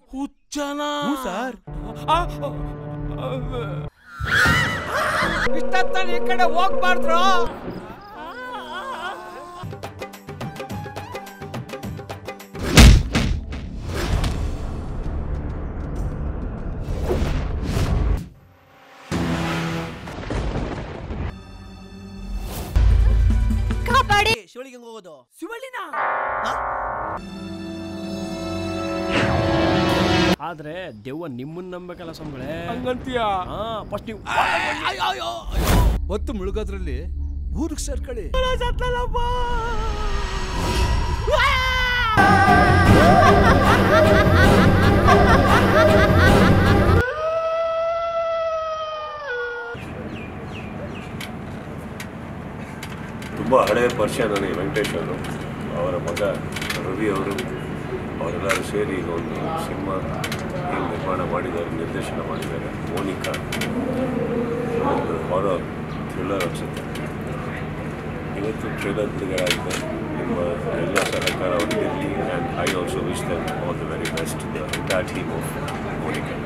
ಹುಚ್ಚನ sir ಇಷ್ಟೊತ್ತಲ್ಲಿ ಈ ಕಡೆ ಹೋಗ್ಬಾರ್ದ್ರು ಕಾಪಾಡಿ ಶಿವಳಿಗೆ ಹೆಂಗ್ ಹೋಗೋದು ಶಿವಳ್ಳಿನ ಆದ್ರೆ ದೆವ್ವ ನಿಮ್ಮನ್ನ ನಂಬೇಕಲ್ಲ ಸಂಬಳೆ ಹಂಗಂತೀಯ ಹಾ ಫಸ್ಟ್ ನೀವು ಹೊತ್ತು ಮುಳುಗೋದ್ರಲ್ಲಿ ಊರಿಗೆ ಸೇರ್ಕೊಳ್ಳಿ ತುಂಬ ಹಳೆಯ ಪರಿಚಯ ನನಗೆ ವೆಂಕಟೇಶ್ ಅವರು ಅವರ ಮಗ ರವಿ ಅವರು ಅವರೆಲ್ಲರೂ ಸೇರಿ ಈಗ ಒಂದು ಸಿನಿಮಾ ಏನು ನಿರ್ಮಾಣ ಮಾಡಿದ್ದಾರೆ ನಿರ್ದೇಶನ ಮಾಡಿದ್ದಾರೆ ಮೋನಿಕಾ ಒಂದು ಹಾರರ್ ಥ್ರಿಲ್ಲರ್ ಅನಿಸುತ್ತೆ ಇವತ್ತು ಟ್ರೇಲರ್ ಬಿಡುಗಡೆ ಆಗಿದೆ ನಿಮ್ಮ ಎಲ್ಲ ಸಹಕಾರ ಅವರಿಗೆ ಇರಲಿ and I also wish them all the very best the entire team of Monika